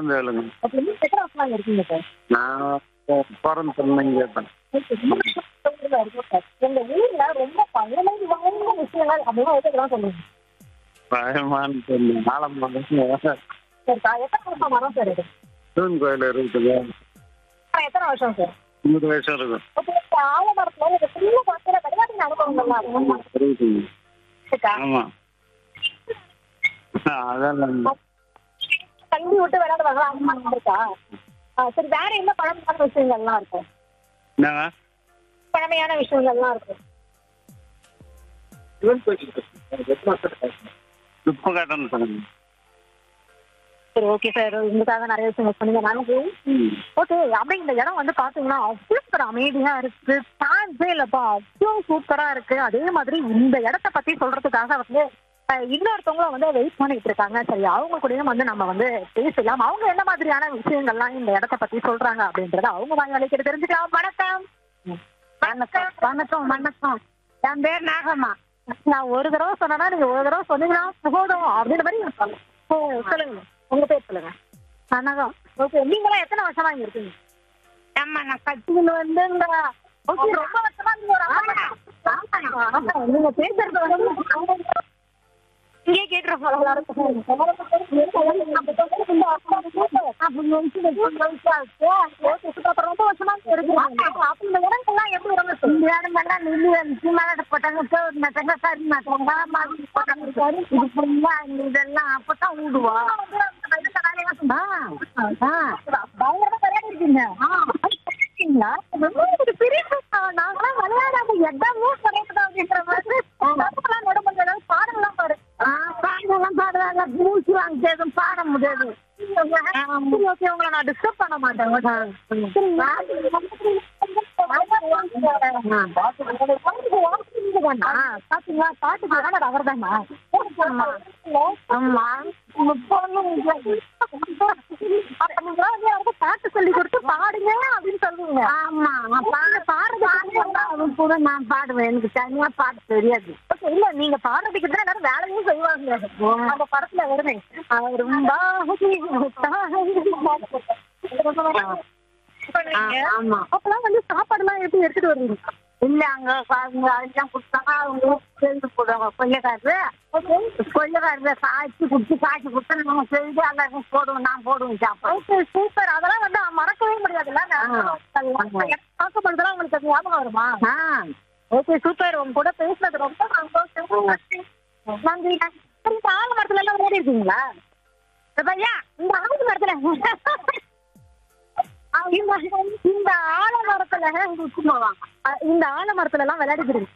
குழந்தைகளுங்க okay நீங்க எத்தனை வருஷமா இங்க இருக்கீங்க சார் நான் பிறந்த இங்கே இருப்பேன் ஊர்ல இருக்கோம் சார் எங்க ஊர்ல ரொம்ப பழமை வாய்ந்த விஷயங்கள் அப்படின்னு எதுக்கெல்லாம் சொல்லுங்க பயமான்னு சொல்லி நாலாம் மாதம் சரிக்கா எத்தனை வருஷம் வரும் சார் இது சிவன் கோயில் இருக்குது ஆ, எத்தனை வருஷம் சார் நூறு வயசு இருக்கும் ஓகே இந்த ஆலமரத்துல இந்த சின்ன குழந்தைல விளையாட்டு அனுபவங்கள்லாம் இருக்கும் இருக்குங்க சரிக்கா ஆமாம் அதான் தள்ளி விட்டு விளையாடுவாங்க அந்த மாதிரி இருக்கா ஆ, சரி வேற என்ன பழமையான விஷயங்கள்லாம் இருக்கும் என்னங்க பழமையான விஷயங்கள்லாம் இருக்கும் சிவன் கோயில் உப்பு காட்டணும் சொல்லுங்க சரி ஓகே சார் உங்களுக்காக நிறைய விஷயங்கள் சொன்னீங்க நாளைக்கு ம் ஓகே அப்படியே இந்த இடம் வந்து பாத்தீங்கன்னா அவ்வளோ ஒரு அமைதியா இருக்கு சான்ஸே இல்லப்பா அவ்வளோ சூப்பரா இருக்கு அதே மாதிரி இந்த இடத்த பத்தி சொல்றதுக்காக வந்து அஹ், இன்னொருத்தவங்களும் வந்து வெயிட் பண்ணிட்டு இருக்காங்க சரி அவங்க கூடயும் வந்து நம்ம வந்து பேசலாம் அவங்க என்ன மாதிரியான விஷயங்கள்லாம் இந்த இடத்த பத்தி சொல்றாங்க அப்படின்றத அவங்க வாங்க அழைக்கிட்டு தெரிஞ்சுக்கலாம் வணக்கம் வணக்கம் வணக்கம் வணக்கம் என் பேர் நாகம்மா நான் ஒரு தடவை சொன்னா நீங்க ஒரு தடவை சொன்னீங்கன்னா போதும் அப்படின்ற மாதிரி இருப்பாங்க. ஓ, சொல்லுங்க உங்க பேர் சொல்லுங்க வணக்கம் ஓகே நீங்களாம் எத்தனை வருஷமா இங்க இருக்கீங்க ஆமா நான் கட்டில வந்துங்க ஓகே ரொம்ப வருஷமா நீங்க ஒரு ஆமா ஆமா நீங்க பேசுறது வந்து இங்கே கேட்டுற இதெல்லாம் அப்பதான் ஊடுவா பயங்கரமா விளையாடி இருக்கீங்க இருக்கீங்களா? ஒரு பெரிய கூட்டம். நாங்கெல்லாம் விளையாடாத இடமே கிடையாது அப்படின்ற மாதிரி பசங்கெல்லாம் நடுமங்க ஏதாவது பாடலாம் பாரு பாடலாம் பாடுறாங்க மூச்சு வாங்க எதுவும் பாட முடியாது சரி, okay, உங்களை நான் டிஸ்டர்ப் பண்ண மாட்டேன் சரிங்களா? ஆ, பாத்தீங்களா பாட்டுக்கு ஓனர் அவர் தானா ஆமா அப்ப நீங்க வந்து யாராவது பாட்டு சொல்லி கொடுத்து பாடுங்க அப்படின்னு சொல்லுவீங்க ஆமா நான் பாட பாடுறது கூட நான் பாடுவேன் எனக்கு தனியா பாட்டு தெரியாது ஓகே இல்ல நீங்க பாடுறதுக்கு தான் எல்லாரும் வேலையும் செய்வாங்க அந்த படத்துல வருமே ரொம்ப ஆமா அப்பெல்லாம் வந்து சாப்பாடுலாம் எப்படி எடுத்துட்டு வருவீங்க இல்ல அங்க அவங்க அதெல்லாம் கொடுத்தாங்க அவங்க சேர்ந்து போடுவாங்க கொல்லைக்காரரு கொல்லைக்காரரு காய்ச்சி குடிச்சு காய்ச்சி கொடுத்தா நம்ம செஞ்சு எல்லாருக்கும் போடுவோம் நான் போடுவேன் சாப்பாடு சூப்பர் அதெல்லாம் வந்து மறக்கவே முடியாதுல்ல பார்க்கப்படுறதுலாம் உங்களுக்கு அது ஞாபகம் வருமா ஓகே சூப்பர் உங்க கூட பேசுனது ரொம்ப சந்தோஷம் நன்றி சரி, இந்த ஆலமரத்துல எல்லாம் விளையாடி இருக்கீங்களா பையா இந்த ஆலமரத்துல இந்த இந்த ஆலமரத்துல அஹ் இந்த ஆலமரத்துல எல்லாம் விளையாடிக்கிறீங்க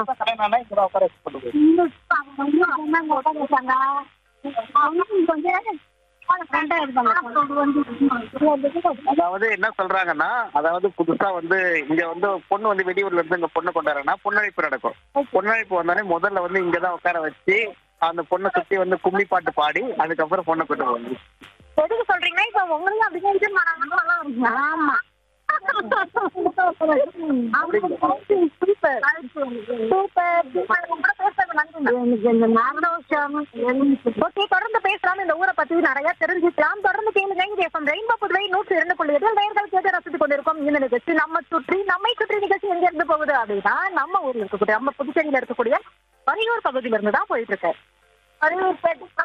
அதாவது என்ன சொல்றாங்கன்னா அதாவது புதுசா வந்து இங்க வந்து பொண்ணு வந்து வெளியூர்ல இருந்து இங்க பொண்ணு கொண்டாடுறா பொண்ணழைப்பு நடக்கும் பொண்ணழைப்பு வந்தோடனே முதல்ல வந்து இங்கதான் உட்கார வச்சு அந்த பொண்ணை சுத்தி வந்து கும்மி பாட்டு பாடி அதுக்கப்புறம் பொண்ணை கொண்டு போவாங்க எதுக்கு சொல்றீங்கன்னா இப்ப உங்களுக்கு அப்படியே இது பண்ணாங்க ஆமா தொடர்ந்து பேசலாம் இந்த ஊரை பத்தி நிறைய தெரிஞ்சுக்கலாம் தொடர்ந்து கேளுங்க இது எஃப்எம் ரெயின்போ புதுவை நூற்றி இரண்டு புள்ளி எட்டு நேர்கள் கேட்டு ரசித்துக் கொண்டிருக்கோம் இந்த நிகழ்ச்சி நம்ம சுற்றி நம்மை சுற்றி நிகழ்ச்சி எங்க இருந்து போகுது அப்படின்னா நம்ம ஊர்ல இருக்கக்கூடிய நம்ம புதுச்சேரியில இருக்கக்கூடிய வரியூர் பகுதியில இருந்து தான் போயிட்டு இருக்கு வரியூர்